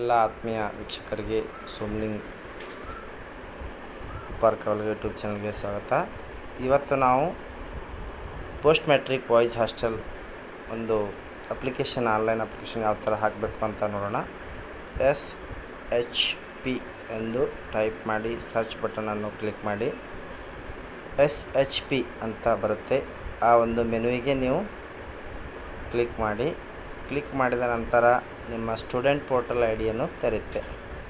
ಎಲ್ಲ ಆತ್ಮೀಯ ವೀಕ್ಷಕರಿಗೆ ಸೋಮ್ಲಿಂಗ್ ಪಾರ್ಕ್ ಅವರಿಗೆ ಯೂಟ್ಯೂಬ್ ಚಾನಲ್ಗೆ ಸ್ವಾಗತ ಇವತ್ತು ನಾವು ಪೋಸ್ಟ್ ಮ್ಯಾಟ್ರಿಕ್ ಬಾಯ್ಸ್ ಹಾಸ್ಟೆಲ್ ಒಂದು ಅಪ್ಲಿಕೇಶನ್ ಆನ್ಲೈನ್ ಅಪ್ಲಿಕೇಶನ್ ಯಾವ ಥರ ಹಾಕಬೇಕು ಅಂತ ನೋಡೋಣ ಎಸ್ ಎಚ್ ಪಿ ಎಂದು ಟೈಪ್ ಮಾಡಿ ಸರ್ಚ್ ಬಟನನ್ನು ಕ್ಲಿಕ್ ಮಾಡಿ ಎಸ್ ಎಚ್ ಪಿ ಅಂತ ಬರುತ್ತೆ ಆ ಒಂದು ಮೆನುವಿಗೆ ನೀವು ಕ್ಲಿಕ್ ಮಾಡಿ ಕ್ಲಿಕ್ ಮಾಡಿದ ನಂತರ ನಿಮ್ಮ ಸ್ಟೂಡೆಂಟ್ ಪೋರ್ಟಲ್ ಐ ಡಿಯನ್ನು ತೆರೆಯುತ್ತೆ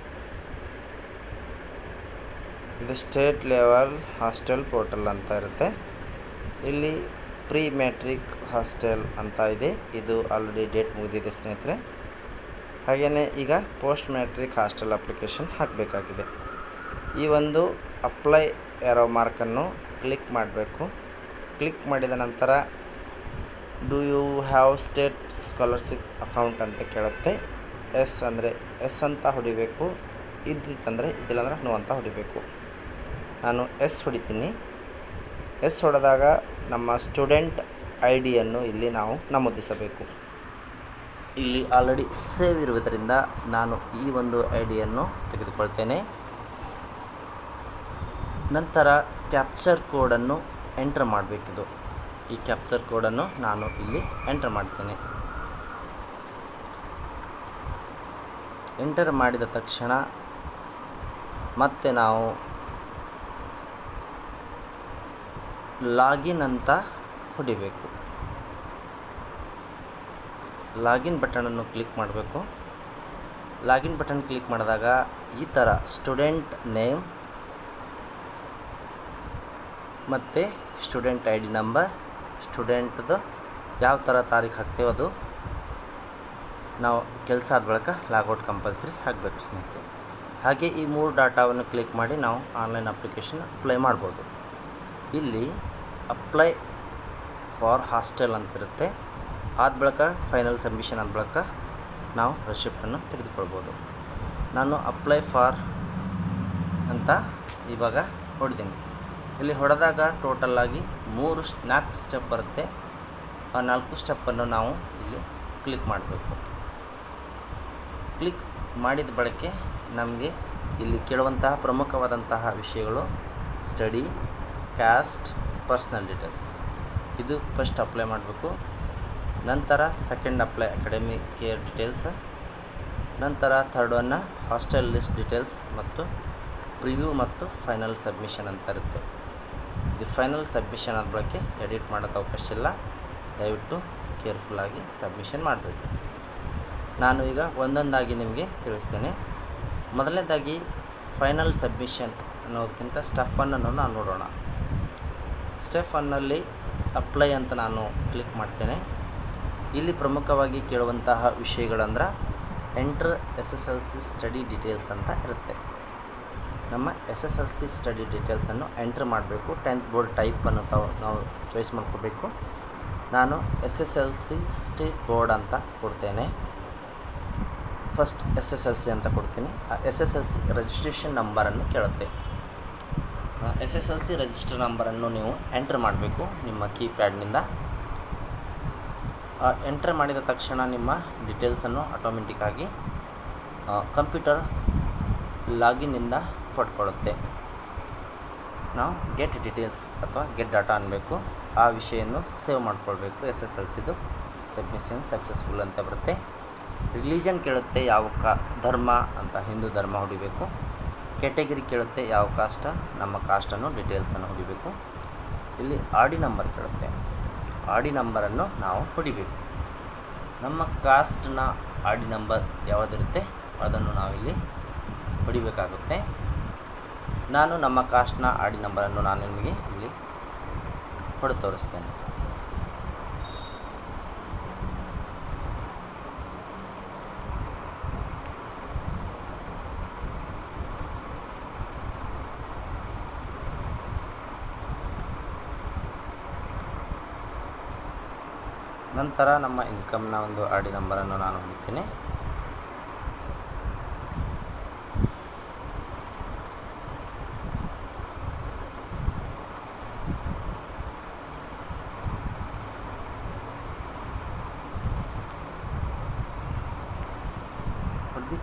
ಇದು ಸ್ಟೇಟ್ ಲೆವೆಲ್ ಹಾಸ್ಟೆಲ್ ಪೋರ್ಟಲ್ ಅಂತ ಇರುತ್ತೆ ಇಲ್ಲಿ ಪ್ರೀ ಮ್ಯಾಟ್ರಿಕ್ ಹಾಸ್ಟೆಲ್ ಅಂತ ಇದೆ ಇದು ಆಲ್ರೆಡಿ ಡೇಟ್ ಮುಗಿದಿದೆ ಸ್ನೇಹಿತರೆ ಹಾಗೆಯೇ ಈಗ ಪೋಸ್ಟ್ ಮ್ಯಾಟ್ರಿಕ್ ಹಾಸ್ಟೆಲ್ ಅಪ್ಲಿಕೇಶನ್ ಹಾಕಬೇಕಾಗಿದೆ ಈ ಒಂದು ಅಪ್ಲೈ ಯಾರೋ ಮಾರ್ಕನ್ನು ಕ್ಲಿಕ್ ಮಾಡಬೇಕು ಕ್ಲಿಕ್ ಮಾಡಿದ ನಂತರ do you have state scholarship account ಅಂತ ಕೇಳುತ್ತೆ ಎಸ್ ಅಂದರೆ ಎಸ್ ಅಂತ ಹೊಡಿಬೇಕು ಇದ್ದಿತ್ತಂದರೆ ಇದ್ದಿಲ್ಲಂದ್ರೆ ನೋ ಅಂತ ಹೊಡಿಬೇಕು ನಾನು ಎಸ್ ಹೊಡಿತೀನಿ ಎಸ್ ಹೊಡೆದಾಗ ನಮ್ಮ ಸ್ಟೂಡೆಂಟ್ ಐ ಡಿಯನ್ನು ಇಲ್ಲಿ ನಾವು ನಮೂದಿಸಬೇಕು ಇಲ್ಲಿ ಆಲ್ರೆಡಿ ಸೇವ್ ಇರುವುದರಿಂದ ನಾನು ಈ ಒಂದು ಐ ಡಿಯನ್ನು ತೆಗೆದುಕೊಳ್ತೇನೆ ನಂತರ ಕ್ಯಾಪ್ಚರ್ ಕೋಡನ್ನು ಎಂಟರ್ ಮಾಡಬೇಕಿದು ಈ ಕ್ಯಾಪ್ಚರ್ ಕೋಡನ್ನು ನಾನು ಇಲ್ಲಿ ಎಂಟರ್ ಮಾಡ್ತೇನೆ ಎಂಟರ್ ಮಾಡಿದ ತಕ್ಷಣ ಮತ್ತೆ ನಾವು ಲಾಗಿನ್ ಅಂತ ಹೊಡಿಬೇಕು ಲಾಗಿನ್ ಬಟನನ್ನು ಕ್ಲಿಕ್ ಮಾಡಬೇಕು ಲಾಗಿನ್ ಬಟನ್ ಕ್ಲಿಕ್ ಮಾಡಿದಾಗ ಈ ಥರ ಸ್ಟೂಡೆಂಟ್ ನೇಮ್ ಮತ್ತು ಸ್ಟೂಡೆಂಟ್ ಐ ಡಿ ನಂಬರ್ ಸ್ಟೂಡೆಂಟ್ದು ಯಾವ ಥರ ತಾರೀಖು ಹಾಕ್ತೇವೆ ಅದು ನಾವು ಕೆಲಸ ಆದ ಬಳಿಕ ಲಾಗೌಟ್ ಕಂಪಲ್ಸರಿ ಹಾಕಬೇಕು ಸ್ನೇಹಿತರೆ ಹಾಗೆ ಈ ಮೂರು ಡಾಟಾವನ್ನು ಕ್ಲಿಕ್ ಮಾಡಿ ನಾವು ಆನ್ಲೈನ್ ಅಪ್ಲಿಕೇಶನ್ ಅಪ್ಲೈ ಮಾಡ್ಬೋದು ಇಲ್ಲಿ ಅಪ್ಲೈ ಫಾರ್ ಹಾಸ್ಟೆಲ್ ಅಂತಿರುತ್ತೆ ಆದ ಬಳಿಕ ಫೈನಲ್ ಸಬ್ಮಿಷನ್ ಆದ ಬಳಿಕ ನಾವು ರೆಸಿಪ್ಟನ್ನು ತೆಗೆದುಕೊಳ್ಬೋದು ನಾನು ಅಪ್ಲೈ ಫಾರ್ ಅಂತ ಇವಾಗ ಹೊಡೆದೀನಿ ಇಲ್ಲಿ ಹೊಡೆದಾಗ ಟೋಟಲ್ಲಾಗಿ ಮೂರು ನಾಲ್ಕು ಸ್ಟೆಪ್ ಬರುತ್ತೆ ಆ ನಾಲ್ಕು ಸ್ಟೆಪ್ಪನ್ನು ನಾವು ಇಲ್ಲಿ ಕ್ಲಿಕ್ ಮಾಡಬೇಕು ಕ್ಲಿಕ್ ಮಾಡಿದ ಬಳಕೆ ನಮಗೆ ಇಲ್ಲಿ ಕೇಳುವಂತಹ ಪ್ರಮುಖವಾದಂತಹ ವಿಷಯಗಳು ಸ್ಟಡಿ ಕ್ಯಾಸ್ಟ್ ಪರ್ಸ್ನಲ್ ಡೀಟೇಲ್ಸ್ ಇದು ಫಸ್ಟ್ ಅಪ್ಲೈ ಮಾಡಬೇಕು ನಂತರ second apply academic care details ನಂತರ ಥರ್ಡ್ ಒನ್ನ ಹಾಸ್ಟೆಲ್ ಲಿಸ್ಟ್ ಡೀಟೇಲ್ಸ್ ಮತ್ತು ಪ್ರಿವ್ಯೂ ಮತ್ತು ಫೈನಲ್ ಸಬ್ಮಿಷನ್ ಅಂತ ಇರುತ್ತೆ ಇದು ಫೈನಲ್ ಸಬ್ಮಿಷನ್ ಆದ ಬಳಕೆ ಎಡಿಟ್ ಮಾಡೋಕ್ಕೆ ಅವಕಾಶ ಇಲ್ಲ ದಯವಿಟ್ಟು ಕೇರ್ಫುಲ್ಲಾಗಿ ಸಬ್ಮಿಷನ್ ಮಾಡಬೇಕು ನಾನು ಈಗ ಒಂದೊಂದಾಗಿ ನಿಮಗೆ ತಿಳಿಸ್ತೇನೆ ಮೊದಲನೇದಾಗಿ ಫೈನಲ್ ಸಬ್ಮಿಷನ್ ಅನ್ನೋದಕ್ಕಿಂತ ಸ್ಟೆಪ್ ಒನ್ನನ್ನು ನಾವು ನೋಡೋಣ ಸ್ಟೆಪ್ ಒನ್ನಲ್ಲಿ ಅಪ್ಲೈ ಅಂತ ನಾನು ಕ್ಲಿಕ್ ಮಾಡ್ತೇನೆ ಇಲ್ಲಿ ಪ್ರಮುಖವಾಗಿ ಕೇಳುವಂತಹ ವಿಷಯಗಳಂದ್ರೆ enter S S L C study details ಅಂತ ಇರುತ್ತೆ ನಮ್ಮ ಎಸ್ ಎಸ್ ಎಲ್ ಸಿ ಸ್ಟಡಿ ಡೀಟೇಲ್ಸನ್ನು ಎಂಟ್ರ್ ಮಾಡಬೇಕು ಟೆಂತ್ ಬೋರ್ಡ್ ಟೈಪನ್ನು ತಾವು ನಾವು ಚಾಯ್ಸ್ ಮಾಡ್ಕೋಬೇಕು ನಾನು S S L C state board ಅಂತ ಕೊಡ್ತೇನೆ first S S L C ಅಂತ ಕೊಡ್ತೀನಿ ಆ S S L C registration ನಂಬರನ್ನು ಕೇಳುತ್ತೆ S S L C register ನಂಬರನ್ನು ನೀವು ಎಂಟ್ರ್ ಮಾಡಬೇಕು ನಿಮ್ಮ ಕೀಪ್ಯಾಡ್ನಿಂದ ಎಂಟ್ರ್ ಮಾಡಿದ ತಕ್ಷಣ ನಿಮ್ಮ ಡೀಟೇಲ್ಸನ್ನು ಆಟೋಮೆಟಿಕ್ಕಾಗಿ ಕಂಪ್ಯೂಟರ್ ಲಾಗಿನ್ನಿಂದ ಪಡ್ಕೊಳ್ಳುತ್ತೆ ನಾವು ಗೆಟ್ ಡೀಟೇಲ್ಸ್ ಅಥವಾ ಗೆಟ್ ಡಾಟಾ ಅನ್ನಬೇಕು ಆ ವಿಷಯನ್ನು ಸೇವ್ ಮಾಡ್ಕೊಳ್ಬೇಕು ಎಸ್ ಎಸ್ ಎಲ್ ಸಿದು ಸಬ್ಮಿಷನ್ ಸಕ್ಸಸ್ಫುಲ್ ಅಂತ ಬರುತ್ತೆ ರಿಲಿಜನ್ ಕೇಳುತ್ತೆ ಯಾವ ಕಾ ಧರ್ಮ ಅಂತ ಹಿಂದೂ ಧರ್ಮ ಹೊಡಿಬೇಕು ಕೆಟಗರಿ ಕೇಳುತ್ತೆ ಯಾವ ಕಾಷ್ಟ ನಮ್ಮ ಕಾಸ್ಟನ್ನು ಡೀಟೇಲ್ಸನ್ನು ಹೊಡಿಬೇಕು ಇಲ್ಲಿ ಆಡಿ ನಂಬರ್ ಕೇಳುತ್ತೆ ಆಡಿ ನಂಬರನ್ನು ನಾವು ಹೊಡಿಬೇಕು ನಮ್ಮ ಕಾಸ್ಟ್ನ ಆಡಿ ನಂಬರ್ ಯಾವುದಿರುತ್ತೆ ಅದನ್ನು ನಾವಿಲ್ಲಿ ಹೊಡಿಬೇಕಾಗುತ್ತೆ ನಾನು ನಮ್ಮ ಕಾಸ್ಟ್ನ ಆಡಿ ನಂಬರನ್ನು ನಾನು ನಿಮಗೆ ಇಲ್ಲಿ ಹೊಡೆ ತೋರಿಸ್ತೇನೆ ನಂತರ ನಮ್ಮ ಇನ್ಕಮ್ನ ಒಂದು ಆರ್ ಡಿ ನಂಬರನ್ನು ನಾನು ಹೊಡಿತೀನಿ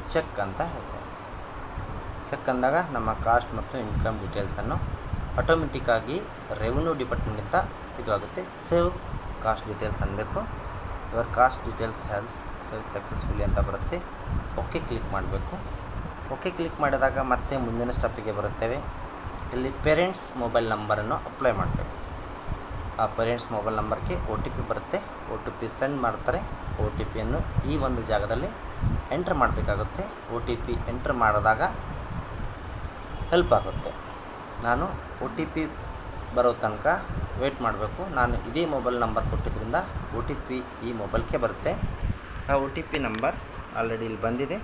ಚೆಕ್ ಅಂತ ಹೇಳ್ತೇನೆ ಚೆಕ್ ಅಂದಾಗ ನಮ್ಮ ಕಾಸ್ಟ್ ಮತ್ತು ಇನ್ಕಮ್ ಡೀಟೇಲ್ಸನ್ನು ಆಟೋಮೆಟಿಕ್ಕಾಗಿ ರೆವಿನ್ಯೂ ಡಿಪಾರ್ಟ್ಮೆಂಟಿಂದ ಇದು ಆಗುತ್ತೆ ಸೇವ್ ಕಾಸ್ಟ್ ಡೀಟೇಲ್ಸ್ ಅನ್ನಬೇಕು your caste details has save successfully ಅಂತ ಬರುತ್ತೆ ಓಕೆ ಕ್ಲಿಕ್ ಮಾಡಬೇಕು ಓಕೆ ಕ್ಲಿಕ್ ಮಾಡಿದಾಗ ಮತ್ತೆ ಮುಂದಿನ ಸ್ಟೆಪ್ಪಿಗೆ ಬರುತ್ತೇವೆ ಇಲ್ಲಿ ಪೇರೆಂಟ್ಸ್ ಮೊಬೈಲ್ ನಂಬರನ್ನು ಅಪ್ಲೈ ಮಾಡಬೇಕು ಆ ಪೇರೆಂಟ್ಸ್ ಮೊಬೈಲ್ ನಂಬರ್ಗೆ ಒ ಟಿ ಪಿ ಬರುತ್ತೆ ಒ ಟಿ ಪಿ ಸೆಂಡ್ ಮಾಡ್ತಾರೆ ಒ ಟಿ ಪಿಯನ್ನು ಈ ಒಂದು ಜಾಗದಲ್ಲಿ ಎಂಟ್ರ್ ಮಾಡಬೇಕಾಗುತ್ತೆ ಒ ಟಿ ಪಿ ಎಂಟ್ರ್ ಮಾಡಿದಾಗ ಹೆಲ್ಪ್ ಆಗುತ್ತೆ ನಾನು ಒ ಟಿ ಪಿ ಬರೋ ತನಕ ವೇಟ್ ಮಾಡಬೇಕು ನಾನು ಇದೇ ಮೊಬೈಲ್ ನಂಬರ್ ಕೊಟ್ಟಿದ್ದರಿಂದ ಒ ಟಿ ಪಿ ಈ ಮೊಬೈಲ್ಗೆ ಬರುತ್ತೆ ಆ O T P number already ಇಲ್ಲಿ ಬಂದಿದೆ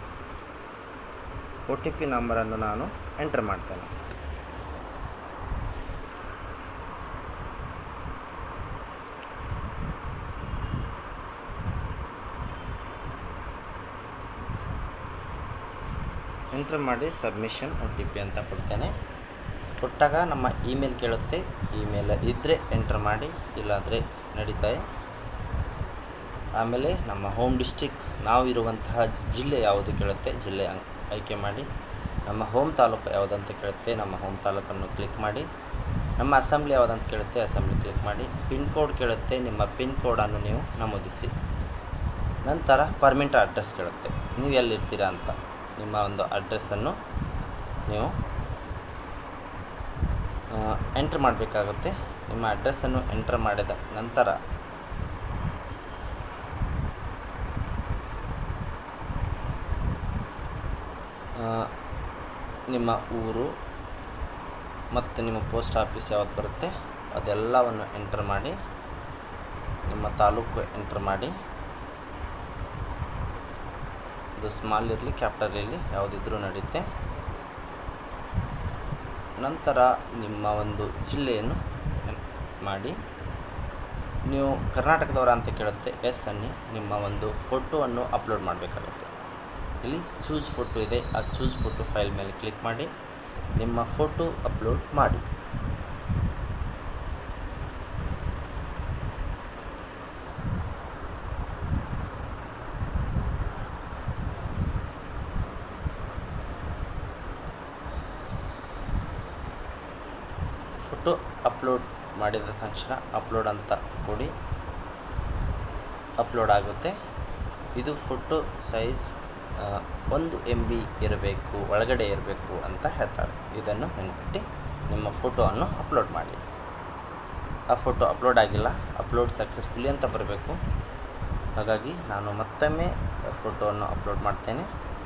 ಒ ಟಿ ಪಿ ನಂಬರನ್ನು ನಾನು ಎಂಟರ್ ಮಾಡ್ತೇನೆ ಎಂಟ್ರ್ ಮಾಡಿ ಸಬ್ಮಿಷನ್ ಒ ಟಿ ಪಿ ಅಂತ ಕೊಡ್ತೇನೆ ಕೊಟ್ಟಾಗ ನಮ್ಮ ಇಮೇಲ್ ಕೇಳುತ್ತೆ ಇಮೇಲ್ ಇದ್ದರೆ ಎಂಟ್ರ್ ಮಾಡಿ ಇಲ್ಲಾಂದರೆ ನಡೀತಾವೆ ಆಮೇಲೆ ನಮ್ಮ ಹೋಮ್ ಡಿಸ್ಟಿಕ್ ನಾವು ಇರುವಂತಹ ಜಿಲ್ಲೆ ಯಾವುದು ಕೇಳುತ್ತೆ ಜಿಲ್ಲೆ ಅಂ- ಆಯ್ಕೆ ಮಾಡಿ ನಮ್ಮ ಹೋಮ್ ತಾಲೂಕು ಯಾವುದಂತ ಕೇಳುತ್ತೆ ನಮ್ಮ ಹೋಮ್ ತಾಲೂಕನ್ನು ಕ್ಲಿಕ್ ಮಾಡಿ ನಮ್ಮ ಅಸೆಂಬ್ಲಿ ಯಾವುದಂತ ಕೇಳುತ್ತೆ ಅಸೆಂಬ್ಲಿ ಕ್ಲಿಕ್ ಮಾಡಿ ಪಿನ್ ಕೋಡ್ ಕೇಳುತ್ತೆ ನಿಮ್ಮ ಪಿನ್ ಕೋಡನ್ನು ನೀವು ನಮೂದಿಸಿ ನಂತರ ಪರ್ಮಿಟ್ ಅಡ್ರೆಸ್ ಕೇಳುತ್ತೆ ನೀವು ಎಲ್ಲಿರ್ತೀರಾ ಅಂತ ನಿಮ್ಮ ಒಂದು ಅಡ್ರೆಸ್ಸನ್ನು ನೀವು ಎಂಟ್ರ್ ಮಾಡಬೇಕಾಗುತ್ತೆ ನಿಮ್ಮ ಅಡ್ರೆಸ್ಸನ್ನು ಎಂಟ್ರ್ ಮಾಡಿದ ನಂತರ ಆ, ನಿಮ್ಮ ಊರು ಮತ್ತು ನಿಮ್ಮ ಪೋಸ್ಟ್ ಆಫೀಸ್ ಯಾವ್ದು ಬರುತ್ತೆ ಅದೆಲ್ಲವನ್ನು ಎಂಟ್ರ್ ಮಾಡಿ ನಿಮ್ಮ ತಾಲೂಕು ಎಂಟ್ರ್ ಮಾಡಿ ಇದು ಸ್ಮಾಲ್ ಇರಲಿ ಕ್ಯಾಪಿಟಲ್ ಇರಲಿ ಯಾವುದಿದ್ರೂ ನಡೆಯುತ್ತೆ ನಂತರ ನಿಮ್ಮ ಒಂದು ಜಿಲ್ಲೆಯನ್ನು ಎನ್- ಮಾಡಿ ನೀವು ಕರ್ನಾಟಕದವರ ಅಂತ ಕೇಳುತ್ತೆ ಎಸ್ ಅನ್ನಿ ನಿಮ್ಮ ಒಂದು ಫೋಟೋವನ್ನು ಅಪ್ಲೋಡ್ ಮಾಡಬೇಕಾಗುತ್ತೆ ಇಲ್ಲಿ ಚೂಸ್ ಫೋಟೋ ಇದೆ ಆ ಚೂಸ್ ಫೋಟೋ ಫೈಲ್ ಮೇಲೆ ಕ್ಲಿಕ್ ಮಾಡಿ ನಿಮ್ಮ ಫೋಟೋ ಅಪ್ಲೋಡ್ ಮಾಡಿ ಫೋಟೋ ಅಪ್ಲೋಡ್ ಮಾಡಿದ ತಕ್ಷಣ ಅಪ್ಲೋಡ್ ಅಂತ ಕೊಡಿ ಅಪ್ಲೋಡ್ ಆಗುತ್ತೆ ಇದು ಫೋಟೋ ಸೈಜ್ ಆ, ಒಂದು ಎಮ್ ಬಿ ಇರಬೇಕು ಒಳಗಡೆ ಇರಬೇಕು ಅಂತ ಹೇಳ್ತಾರೆ ಇದನ್ನು ನೆನ್ಪಿಟ್ಟು ನಿಮ್ಮ ಫೋಟೋವನ್ನು ಅಪ್ಲೋಡ್ ಮಾಡಿ ಆ ಫೋಟೋ ಅಪ್ಲೋಡ್ ಆಗಿಲ್ಲ ಅಪ್ಲೋಡ್ ಸಕ್ಸಸ್ಫುಲಿ ಅಂತ ಬರಬೇಕು ಹಾಗಾಗಿ ನಾನು ಮತ್ತೊಮ್ಮೆ ಫೋಟೋವನ್ನು ಅಪ್ಲೋಡ್ ಮಾಡ್ತೇನೆ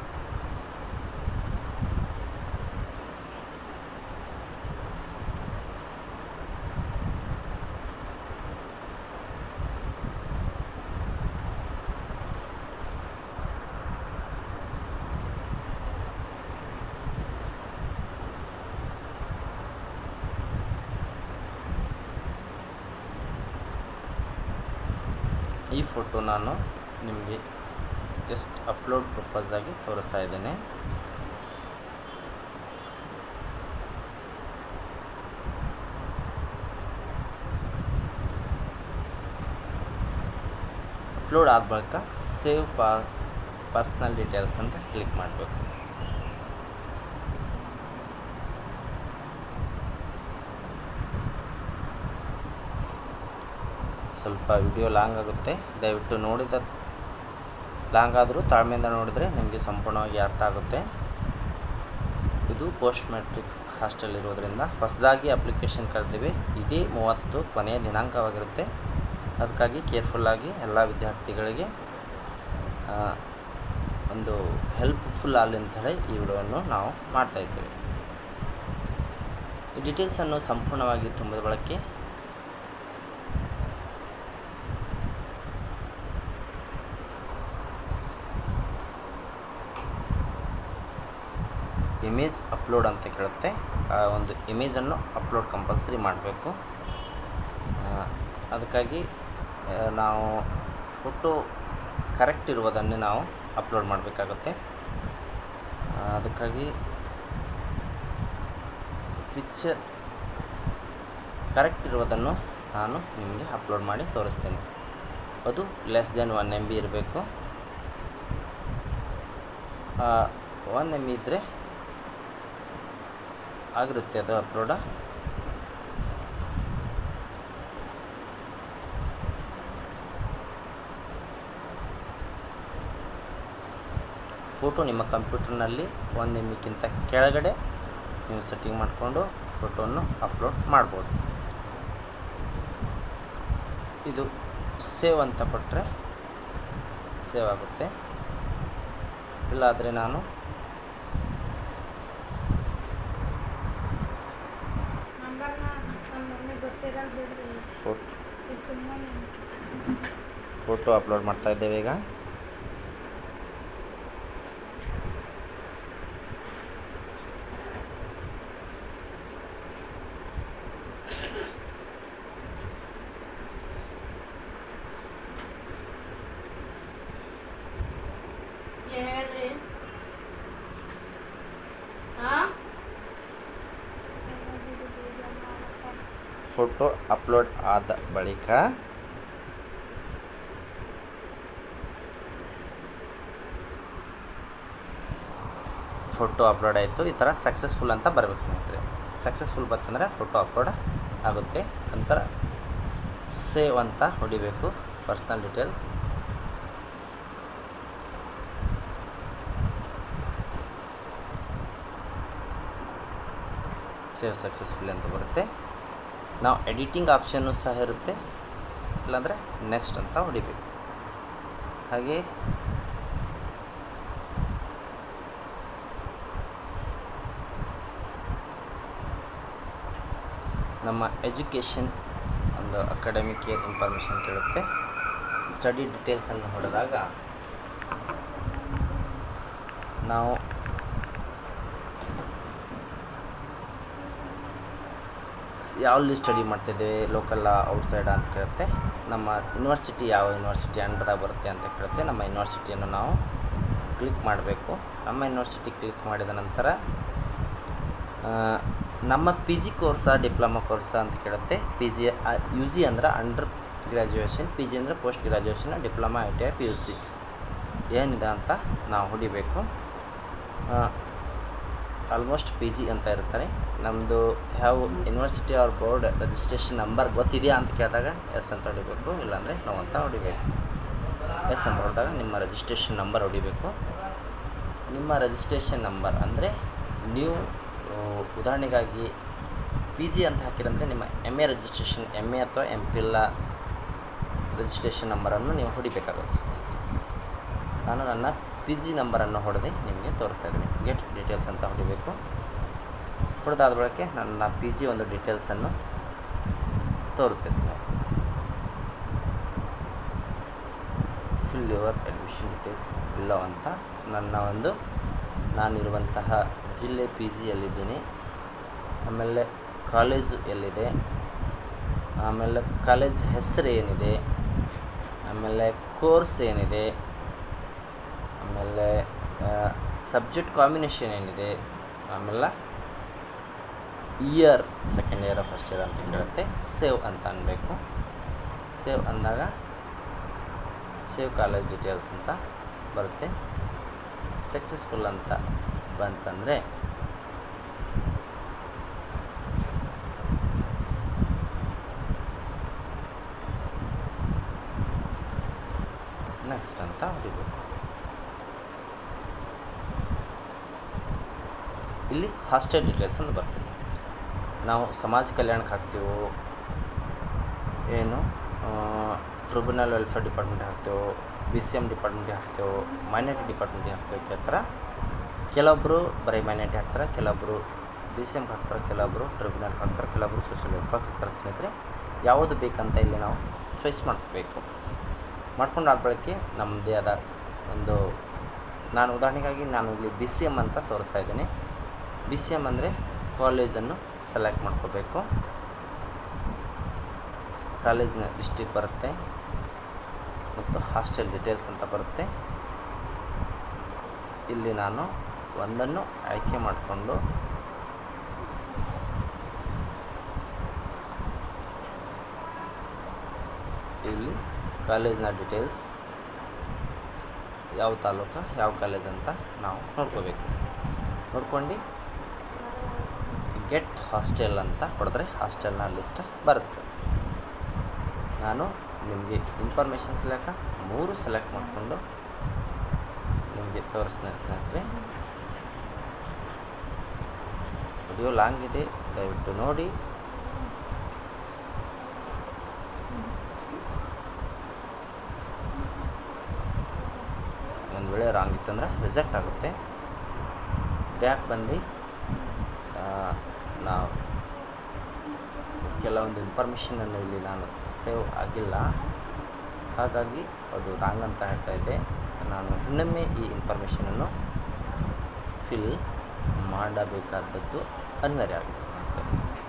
ಈ ಫೋಟೋ ನಾನು ನಿಮಗೆ ಜಸ್ಟ್ ಅಪ್ಲೋಡ್ ಪರ್ಪಸ್ ಆಗಿ ತೋರಿಸ್ತಾ ಇದ್ದೇನೆ ಅಪ್ಲೋಡ್ ಆದ ಬಳಿಕ ಸೇವ್ ಪಾ ಪರ್ಸ್ನಲ್ ಡೀಟೇಲ್ಸ್ ಅಂತ ಕ್ಲಿಕ್ ಮಾಡಬೇಕು ಸ್ವಲ್ಪ ವಿಡಿಯೋ ಲಾಂಗ್ ಆಗುತ್ತೆ ದಯವಿಟ್ಟು ನೋಡಿದ ಲಾಂಗ್ ಆದರೂ ತಾಳ್ಮೆಯಿಂದ ನೋಡಿದರೆ ನಿಮಗೆ ಸಂಪೂರ್ಣವಾಗಿ ಅರ್ಥ ಆಗುತ್ತೆ ಇದು ಪೋಸ್ಟ್ ಮ್ಯಾಟ್ರಿಕ್ ಹಾಸ್ಟೆಲ್ ಇರೋದರಿಂದ ಹೊಸದಾಗಿ ಅಪ್ಲಿಕೇಶನ್ ಕರೆದಿವೆ ಇದೇ ಮೂವತ್ತು ಕೊನೆಯ ದಿನಾಂಕವಾಗಿರುತ್ತೆ ಅದಕ್ಕಾಗಿ ಕೇರ್ಫುಲ್ಲಾಗಿ ಎಲ್ಲ ವಿದ್ಯಾರ್ಥಿಗಳಿಗೆ ಆ, ಒಂದು ಹೆಲ್ಪ್ಫುಲ್ ಆಗಲಿ ಅಂಥೇಳಿ ಈ ವಿಡಿಯೋವನ್ನು ನಾವು ಮಾಡ್ತಾಯಿದ್ದೇವೆ ಈ ಡೀಟೇಲ್ಸನ್ನು ಸಂಪೂರ್ಣವಾಗಿ ತುಂಬಿದ ಬಳಕೆ ಇಮೇಜ್ ಅಪ್ಲೋಡ್ ಅಂತ ಕೇಳುತ್ತೆ ಆ ಒಂದು ಇಮೇಜನ್ನು ಅಪ್ಲೋಡ್ ಕಂಪಲ್ಸರಿ ಮಾಡಬೇಕು ಅದಕ್ಕಾಗಿ ಆ, ನಾವು ಫೋಟೋ ಕರೆಕ್ಟ್ ಇರುವುದನ್ನೇ ನಾವು ಅಪ್ಲೋಡ್ ಮಾಡಬೇಕಾಗುತ್ತೆ ಅದಕ್ಕಾಗಿ ಪಿಕ್ಚರ್ ಕರೆಕ್ಟ್ ಇರುವುದನ್ನು ನಾನು ನಿಮಗೆ ಅಪ್ಲೋಡ್ ಮಾಡಿ ತೋರಿಸ್ತೇನೆ ಅದು less than one M B ಇರಬೇಕು ಒನ್ ಎಮ್ ಇದ್ದರೆ ಆಗಿರುತ್ತೆ ಅದು ಅಪ್ಲೋಡ ಫೋಟೋ ನಿಮ್ಮ ಕಂಪ್ಯೂಟರ್ನಲ್ಲಿ ಒಂದು ಎಮ್ ಇಕ್ಕಿಂತ ಕೆಳಗಡೆ ನೀವು ಸೆಟ್ಟಿಂಗ್ ಮಾಡಿಕೊಂಡು ಫೋಟೋವನ್ನು ಅಪ್ಲೋಡ್ ಮಾಡ್ಬೋದು ಇದು ಸೇವ್ ಅಂತ ಕೊಟ್ಟರೆ ಸೇವ್ ಆಗುತ್ತೆ ಇಲ್ಲಾದರೆ ನಾನು ನಂಬರ್ನ ನಮ್ಮ ಮಮ್ಮಿಗೆ ಗೊತ್ತಿರಲ್ಲ ಬಿಡ್ರಿ ಫೋಟೋ ಈಗ ಸುಮ್ಮನೆ ಫೋಟೋ ಅಪ್ಲೋಡ್ ಮಾಡ್ತಾ ಇದ್ದೇವೆ ಈಗ ಏನು ಹೇಳಿದ್ರಿ ಹಾಂ ಫೋಟೋ ಅಪ್ಲೋಡ್ ಆದ ಬಳಿಕ ಫೋಟೋ ಅಪ್ಲೋಡ್ ಆಯಿತು ಈ ಥರ ಸಕ್ಸಸ್ಫುಲ್ ಅಂತ ಬರಬೇಕು ಸ್ನೇಹಿತರೆ ಸಕ್ಸಸ್ಫುಲ್ ಬಂತಂದರೆ ಫೋಟೋ ಅಪ್ಲೋಡ್ ಆಗುತ್ತೆ ನಂತರ ಸೇವ್ ಅಂತ ಹೊಡಿಬೇಕು ಪರ್ಸ್ನಲ್ ಡೀಟೇಲ್ಸ್ ಸೇವ್ ಸಕ್ಸಸ್ಫುಲ್ ಅಂತ ಬರುತ್ತೆ ನಾವು ಎಡಿಟಿಂಗ್ ಆಪ್ಷನ್ನು ಸಹ ಇರುತ್ತೆ ಇಲ್ಲಾಂದರೆ ನೆಕ್ಸ್ಟ್ ಅಂತ ಹೊಡಿಬೇಕು ಹಾಗೆ ನಮ್ಮ ಎಜುಕೇಷನ್ ಒಂದು ಅಕಾಡೆಮಿಕ್ ಇಯರ್ ಇನ್ಫಾರ್ಮೇಷನ್ ಕೇಳುತ್ತೆ ಸ್ಟಡಿ ಡೀಟೇಲ್ಸನ್ನು ಹೊಡೆದಾಗ ನಾವು ಸ್- ಯಾವಲ್ಲಿ ಸ್ಟಡಿ ಮಾಡ್ತಿದ್ದೇವೆ ಲೋಕಲ್ಲ ಔಟ್ಸೈಡ್ ಅಂತ ಕೇಳುತ್ತೆ ನಮ್ಮ ಯೂನಿವರ್ಸಿಟಿ ಯಾವ ಯೂನಿವರ್ಸಿಟಿ ಅಂಡರ್ದಾಗ ಬರುತ್ತೆ ಅಂತ ಕೇಳುತ್ತೆ ನಮ್ಮ ಯೂನಿವರ್ಸಿಟಿಯನ್ನು ನಾವು ಕ್ಲಿಕ್ ಮಾಡಬೇಕು ನಮ್ಮ ಯೂನಿವರ್ಸಿಟಿ ಕ್ಲಿಕ್ ಮಾಡಿದ ನಂತರ ಆ, ನಮ್ಮ ಪಿ ಜಿ ಕೋರ್ಸಾ ಡಿಪ್ಲೊಮಾ ಕೋರ್ಸಾ ಅಂತ ಕೇಳುತ್ತೆ ಪಿ ಜಿ ಯು ಜಿ ಅಂದ್ರೆ ಅಂಡರ್ ಗ್ರ್ಯಾಜುಯೇಷನ್ ಪಿ ಜಿ ಅಂದರೆ post graduation diploma I T I P U C ಏನಿದೆ ಅಂತ ನಾವು ಹೊಡಿಬೇಕು ಆಲ್ಮೋಸ್ಟ್ ಪಿ ಜಿ ಅಂತ ಇರ್ತಾರೆ ನಮ್ಮದು ಯಾವ ಯೂನಿವರ್ಸಿಟಿ ಅವ್ರ ಬೋರ್ಡ್ ರಿಜಿಸ್ಟ್ರೇಷನ್ ನಂಬರ್ ಗೊತ್ತಿದೆಯಾ ಅಂತ ಕೇಳಿದಾಗ ಎಸ್ ಅಂತ ಹೊಡಿಬೇಕು ಇಲ್ಲಾಂದರೆ ನೋ ಅಂತ ಹೊಡಿಬೇಕು ಎಸ್ ಅಂತ ಹೊಡೆದಾಗ ನಿಮ್ಮ ರಿಜಿಸ್ಟ್ರೇಷನ್ ನಂಬರ್ ಹೊಡಿಬೇಕು ನಿಮ್ಮ ರಿಜಿಸ್ಟ್ರೇಷನ್ ನಂಬರ್ ಅಂದರೆ ನೀವು ಆ, ಉದಾಹರಣೆಗಾಗಿ ಪಿ ಜಿ ಅಂತ ಹಾಕಿರಂದರೆ ನಿಮ್ಮ M A registration M A ಅಥವಾ ಎಮ್ ಪಿಲ್ಲ ರಿಜಿಸ್ಟ್ರೇಷನ್ ನಂಬರನ್ನು ನೀವು ಹೊಡಿಬೇಕಾಗುತ್ತೆ ಸ್ನೇಹಿತರೆ ನಾನು ನನ್ನ ಪಿ ಜಿ ನಂಬರನ್ನು ಹೊಡೆದು ನಿಮಗೆ ತೋರಿಸ್ತಾ ಇದ್ದೀನಿ ಗೆಟ್ ಡೀಟೇಲ್ಸ್ ಅಂತ ಹೊಡಿಬೇಕು ಹೊಡೆದಾದ ಬಳಿಕ ನನ್ನ ಪಿ ಜಿ ಒಂದು ಡೀಟೇಲ್ಸನ್ನು ತೋರುತ್ತೆ ಸ್ನೇಹಿತರೆ fill your admission details below ಅಂತ ನನ್ನ ಒಂದು ನಾನಿರುವಂತಹ ಜಿಲ್ಲೆ ಪಿ ಜಿ ಎಲ್ಲಿದ್ದೀನಿ ಆಮೇಲೆ ಕಾಲೇಜು ಎಲ್ಲಿದೆ ಆಮೇಲೆ ಕಾಲೇಜ್ ಹೆಸರು ಏನಿದೆ ಆಮೇಲೆ ಕೋರ್ಸ್ ಏನಿದೆ ಆಮೇಲೆ ಸಬ್ಜೆಕ್ಟ್ ಕಾಂಬಿನೇಷನ್ ಏನಿದೆ ಆಮೇಲೆ year second year first year ಅಂತ ಕೇಳುತ್ತೆ ಸೇವ್ ಅಂತ ಅನ್ಬೇಕು ಸೇವ್ ಅಂದಾಗ ಸೇವ್ ಕಾಲೇಜ್ ಡೀಟೇಲ್ಸ್ ಅಂತ ಬರುತ್ತೆ ಸಕ್ಸಸ್ಫುಲ್ ಅಂತ ಬಂತಂದರೆ ನೆಕ್ಸ್ಟ್ ಅಂತ ಹೊಡಿಬೇಕು ಇಲ್ಲಿ ಹಾಸ್ಟೆಲ್ ಡೀಟೇಲ್ಸ್ ಅಂತ ಬರುತ್ತೆ ಸ್ನೇಹಿತರೆ ನಾವು ಸಮಾಜ ಕಲ್ಯಾಣಕ್ಕೆ ಹಾಕ್ತೀವೋ ಏನು ಟ್ರಿಬ್ಯುನಲ್ ವೆಲ್ಫೇರ್ ಡಿಪಾರ್ಟ್ಮೆಂಟ್ ಹಾಕ್ತೇವೋ ಬಿ ಸಿ ಎಮ್ ಡಿಪಾರ್ಟ್ಮೆಂಟಿಗೆ ಹಾಕ್ತೇವೋ ಮೈನಾರಿಟಿ ಡಿಪಾರ್ಟ್ಮೆಂಟಿಗೆ ಹಾಕ್ತೇವೆ ಕೇಳ್ತಾರೆ ಕೆಲವೊಬ್ಬರು ಬರೀ ಮೈನಾರಿಟಿ ಹಾಕ್ತಾರೆ ಕೆಲವೊಬ್ಬರು ಬಿ ಸಿ ಎಮ್ಗೆ ಹಾಕ್ತಾರೆ ಕೆಲವೊಬ್ಬರು ಟ್ರಿಬ್ಯುನಲ್ಗೆ ಹಾಕ್ತಾರೆ ಕೆಲವೊಬ್ಬರು ಸೋಷಿಯಲ್ ವೆಲ್ಫೇರ್ಗೆ ಹಾಕ್ತಾರೆ ಸ್ನೇಹಿತರೆ ಯಾವುದು ಬೇಕಂತ ಇಲ್ಲಿ ನಾವು ಚಾಯ್ಸ್ ಮಾಡಬೇಕು ಮಾಡ್ಕೊಂಡು ಆದ ಬಳಿಕೆ ನಮ್ಮದೇ ಆದ ಒಂದು ನಾನು ಉದಾಹರಣೆಗಾಗಿ ನಾನು ಇಲ್ಲಿ ಬಿ ಸಿ ಎಮ್ ಅಂತ ತೋರಿಸ್ತಾ ಇದ್ದೀನಿ ಬಿ ಸಿ ಎಮ್ ಅಂದರೆ ಕಾಲೇಜನ್ನು ಸೆಲೆಕ್ಟ್ ಮಾಡ್ಕೋಬೇಕು ಕಾಲೇಜಿನ ಡಿಸ್ಟಿಕ್ ಬರುತ್ತೆ ಮತ್ತು ಹಾಸ್ಟೆಲ್ ಡೀಟೇಲ್ಸ್ ಅಂತ ಬರುತ್ತೆ ಇಲ್ಲಿ ನಾನು ಒಂದನ್ನು ಆಯ್ಕೆ ಮಾಡಿಕೊಂಡು ಇಲ್ಲಿ ಕಾಲೇಜಿನ ಡೀಟೇಲ್ಸ್ ಯಾವ ತಾಲೂಕು ಯಾವ ಕಾಲೇಜ್ ಅಂತ ನಾವು ನೋಡ್ಕೋಬೇಕು ನೋಡ್ಕೊಂಡು ಗೆಟ್ ಹಾಸ್ಟೆಲ್ ಅಂತ ಹೊಡೆದ್ರೆ ಹಾಸ್ಟೆಲ್ನ ಲಿಸ್ಟ್ ಬರುತ್ತೆ ನಾನು ನಿಮಗೆ ಇನ್ಫಾರ್ಮೇಷನ್ ಸೆಲೆಕ ಮೂರು ಸೆಲೆಕ್ಟ್ ಮಾಡಿಕೊಂಡು ನಿಮಗೆ ತೋರಿಸ್ತೀನಿ ಸ್ನೇಹಿತರೆ ವಿಡಿಯೋ ಲಾಂಗ್ ಇದೆ ದಯವಿಟ್ಟು ನೋಡಿ ಒಂದು ವೇಳೆ ರಾಂಗ್ ಇತ್ತಂದ್ರೆ ರಿಜೆಕ್ಟ್ ಆಗುತ್ತೆ ಬ್ಯಾಕ್ ಬಂದು ಆ, ನಾವು ಕೆಲವೊಂದು ಇನ್ಫಾರ್ಮೇಷನನ್ನು ಇಲ್ಲಿ ನಾನು ಸೇವ್ ಆಗಿಲ್ಲ ಹಾಗಾಗಿ ಅದು ರಾಂಗ್ ಅಂತ ಹೇಳ್ತಾ ಇದೆ ನಾನು ಇನ್ನೊಮ್ಮೆ ಈ ಇನ್ಫಾರ್ಮೇಷನನ್ನು ಫಿಲ್ ಮಾಡಬೇಕಾದದ್ದು ಅನಿವಾರ್ಯ ಆಗುತ್ತೆ ಸ್ನೇಹಿತರೆ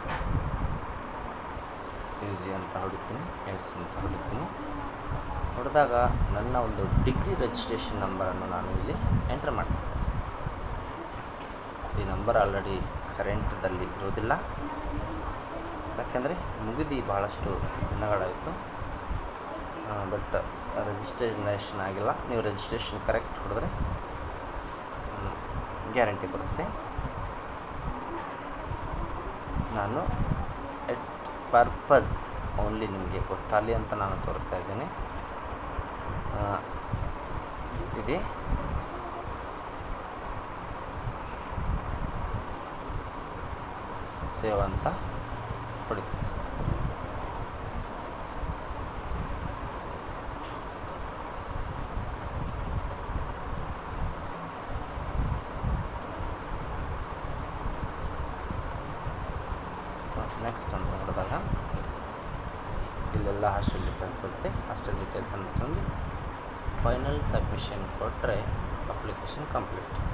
ಯೂಸಿ ಅಂತ ಹೊಡಿತೀನಿ ಎಸ್ ಅಂತ ಹೊಡಿತೀನಿ ಹೊಡೆದಾಗ ನನ್ನ ಒಂದು ಡಿಗ್ರಿ ರಿಜಿಸ್ಟ್ರೇಷನ್ ನಂಬರನ್ನು ನಾನು ಇಲ್ಲಿ ಎಂಟರ್ ಮಾಡ್ತೀನಿ ಸ್ನೇಹಿತರೆ. ಈ ನಂಬರ್ ಆಲ್ರೆಡಿ ಕರೆಂಟದಲ್ಲಿ ಇರೋದಿಲ್ಲ ಯಾಕೆಂದರೆ ಮುಗಿದು ಭಾಳಷ್ಟು ದಿನಗಳಾಯಿತು ಬಟ್ ರಿಜಿಸ್ಟ್ರೇಷನ್ ಆಗಿಲ್ಲ ನೀವು ರಿಜಿಸ್ಟ್ರೇಷನ್ ಕರೆಕ್ಟ್ ಹೊಡೆದ್ರೆ ಗ್ಯಾರಂಟಿ ಬರುತ್ತೆ ನಾನು ಎಟ್ ಪರ್ಪಸ್ ಓನ್ಲಿ ನಿಮಗೆ ಗೊತ್ತಾಗಲಿ ಅಂತ ನಾನು ತೋರಿಸ್ತಾ ಇದ್ದೇನೆ ಆ, ಇದೆ ಸೇವ್ ಅಂತ ಹೊಡಿತೀನಿ ಸ್ನೇಹಿತರೆ. ನೆಕ್ಸ್ಟ್ ಅಂತ ಹೊಡೆದಾಗ ಇಲ್ಲೆಲ್ಲ ಹಾಸ್ಟೆಲ್ ಡೀಟೇಲ್ಸ್ ಬರುತ್ತೆ ಹಾಸ್ಟೆಲ್ ಡೀಟೇಲ್ಸನ್ನು ತುಂಬಿ ಫೈನಲ್ ಸಬ್ಮಿಷನ್ ಕೊಟ್ಟರೆ ಅಪ್ಲಿಕೇಶನ್ ಕಂಪ್ಲೀಟ್